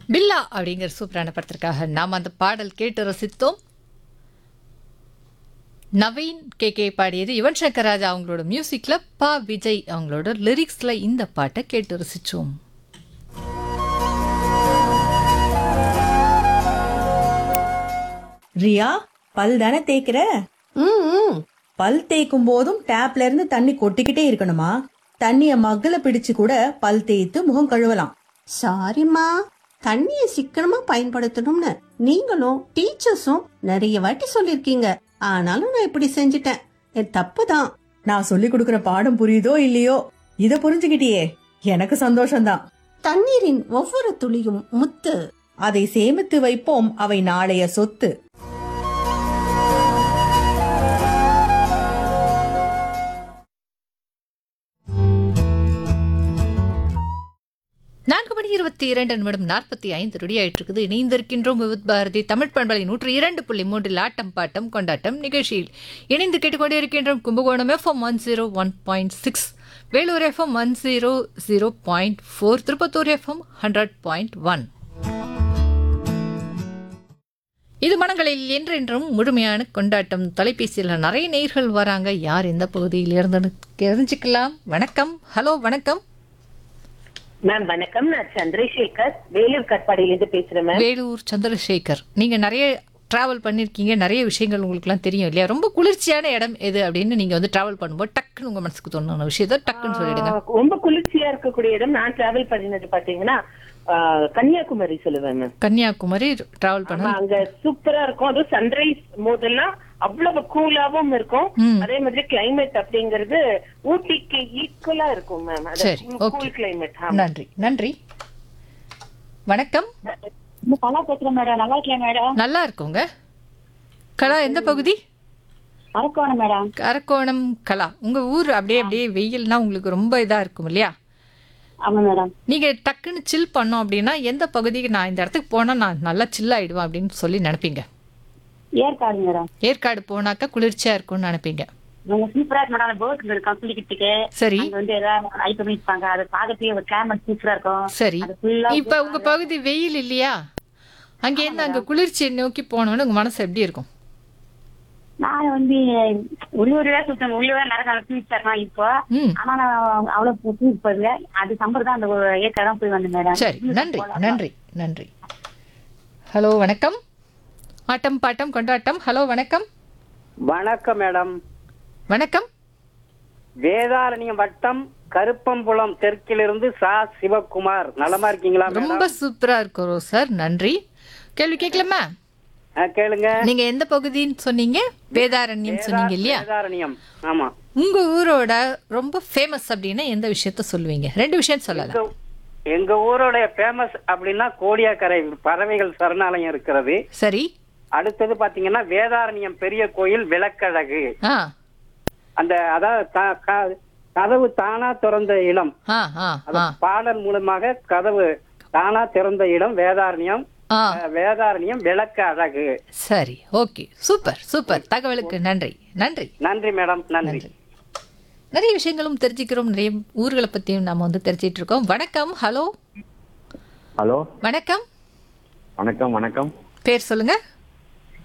பில்லா அப்படிங்கிற சூப்பரான படத்திற்காக நாம் அந்த பாடல் கேட்டு ரசித்தோம் நவீன் கே கே பாடியது யுவன் சங்கர் ராஜா அவங்களோட மியூசிக்ல பா விஜய் அவங்களோட லிரிக்ஸ்ல இந்த பாட்டை கேட்டு ரசிச்சோம் ரியா பல் தானே தேய்க்கிற ம் பல் தேய்க்கும் போதும் டேப்ல இருந்து தண்ணி கொட்டிக்கிட்டே இருக்கணுமா தண்ணிய மகள பிடிச்சு கூட பல் தேய்த்து முகம் கழுவலாம் சாரிம்மா தண்ணியை சிக்கனமா பயன்படுத்தணும்னு நீங்களும் டீச்சர்ஸும் நிறைய வாட்டி சொல்லிருக்கீங்க ஆனாலும் நான் இப்படி செஞ்சிட்டேன் என் தப்பு தான் நான் சொல்லி கொடுக்கிற பாடம் புரியுதோ இல்லையோ இத புரிஞ்சுக்கிட்டியே எனக்கு சந்தோஷம்தான் தண்ணீரின் ஒவ்வொரு துளியும் முத்து அதை சேமித்து வைப்போம் அவை நாளைய சொத்து நான்கு மணி இருபத்தி இரண்டு நிமிடம் நாற்பத்தி ஐந்து ரெடி ஆயிட்டு இருக்குது இணைந்திருக்கின்றோம் விவித் பாரதி தமிழ் பண்பலை நூற்று இரண்டு புள்ளி மூன்றில் ஆட்டம் பாட்டம் கொண்டாட்டம் நிகழ்ச்சியில் இணைந்து கேட்டுக்கொண்டே இருக்கின்றோம் Kumbakonam FM one zero one point six Vellore FM one zero zero point four Tiruppattur FM hundred point one இது மனங்களில் என்றென்றும் முழுமையான கொண்டாட்டம் தொலைபேசியில் நிறைய நேர்கள் வராங்க யார் எந்த பகுதியில் இருந்துன்னு தெரிஞ்சுக்கலாம் வணக்கம் ஹலோ வணக்கம் மேம் வணக்கம் நான் சந்திரசேகர் வேலூர் கட்பாடியிலிருந்து பேசுறேன் மேம் வேலூர் சந்திரசேகர் நீங்க நிறைய டிராவல் பண்ணிருக்கீங்க நிறைய விஷயங்கள் உங்களுக்குலாம் தெரியும் இல்லையா ரொம்ப குளிர்ச்சியான இடம் எது அப்படின்னு நீங்க வந்து டிராவல் பண்ணும்போது டக்குன்னு உங்க மனசுக்கு தோணுன விஷயத்த டக்குன்னு சொல்லிடுங்க ஆஹ் ரொம்ப குளிர்ச்சியா இருக்கக்கூடிய இடம் நான் டிராவல் பண்ணினது பாத்தீங்கன்னா ஆஹ் கன்னியாகுமரி சொல்லுவேன் மேம் கன்னியாகுமரி டிராவல் ஆமா, பண்ண அங்க சூப்பரா இருக்கும் அதுவும் சன்ரைஸ் போதெல்லாம் அவ்வளவு கூலாவும் இருக்கும் ம். அதே மாதிரி கிளைமேட் அப்படிங்கிறது ஊட்டிக்கு ஈக்குவலா இருக்கும் மேம் சரி, okay. கூல் கிளைமேட் நன்றி நன்றி வணக்கம் கலா பேசுறேன் மேடம் நல்லா இருக்கேன் மேடம் நல்லா இருக்குங்க கலா எந்த பகுதி அரக்கோணம் மேடம் அரக்கோணம் கலா உங்க ஊர் அப்படியே அப்படியே வெயில்னா உங்களுக்கு ரொம்ப இதா இருக்கும் இல்லையா ஆமா மேடம் நீங்க டக்குன்னு சில் பண்ணோம் அப்படின்னா எந்த பகுதிக்கு நான் இந்த இடத்துக்கு போனா நான் நல்லா சில் ஆயிடுவேன் அப்படின்னு சொல்லி நினைப்பீங்க ஏற்காடு மேடம் ஏற்காடு போனாக்கா குளிர்ச்சியா இருக்கும்னு நினைப்பீங்க நாங்க சூப்பரா இருக்கு மேடம் போட் இருக்கும் குளிக்கிறதுக்கு சரி அங்க வந்து ஏதாவது ஐட்டம் இருப்பாங்க அதை பார்க்கறதுக்கு ஒரு கிளைமேட் சூப்பரா இருக்கும் சரி அது ஃபுல்லா இப்ப உங்க பகுதி வெயில் இல்லையா அங்கேருந்து அங்க குளிர்ச்சியை நோக்கி போனோன்னு உங்க மனசு எப்படி இருக்கும் நான் வந்து உள்ளூர்ல சுத்தம் உள்ளூர் நடக்கிற பீச்சா இருக்கலாம் இப்போ ம் ஆனா நான் அவ்வளவு பீச் போகல அது சம்பர் தான் அந்த ஏற்காடு தான் போய் வந்தேன் மேடம் சரி நன்றி நன்றி நன்றி ஹலோ வணக்கம் ஆட்டம் பாட்டம் கொண்டாட்டம் ஹலோ வணக்கம் வணக்கம் மேடம் வணக்கம் வேதாரண்யம் வட்டம் கருப்பம்புலம் தெற்கிலிருந்து சா சிவகுமார் நலமா இருக்கீங்களா மேடம் ரொம்ப சூப்பரா இருக்கும் சார் நன்றி கேள்வி கேட்கலாமா ஆ, கேளுங்க நீங்க எந்த பகுதின்னு சொன்னீங்க வேதாரண்யம் சொன்னீங்க இல்லையா வேதாரண்யம் ஆமா உங்க ஊரோட ரொம்ப ஃபேமஸ் அப்படின்னா எந்த விஷயத்த சொல்லுவீங்க ரெண்டு விஷயம் சொல்லலாம் எங்க- எங்க ஊரோட ஃபேமஸ் அப்படின்னா கோடியாக்கரை பறவைகள் சரணாலயம் இருக்கிறது சரி அடுத்தது பாத்தீங்கன்னா வேதாரண்யம் பெரிய கோயில் விளக்கழகு ஆ அந்த அதாவது தா- க- கதவு தானா திறந்த இடம் ஆ ஆ அது ஆ பாடல் மூலமாக கதவு தானா திறந்த இடம் வேதாரண்யம் ஆ அஹ், வேதாரண்யம் விளக்க அழகு சரி ஓகே சூப்பர் சூப்பர் தகவலுக்கு நன்றி நன்றி நன்றி மேடம் நன்றி நன்றி நிறைய விஷயங்களும் தெரிஞ்சுக்கிறோம் நிறைய ஊர்களை பத்தியும் நாம வந்து தெரிஞ்சிட்டு இருக்கோம் வணக்கம் ஹலோ ஹலோ வணக்கம் வணக்கம் வணக்கம் பேர் சொல்லுங்க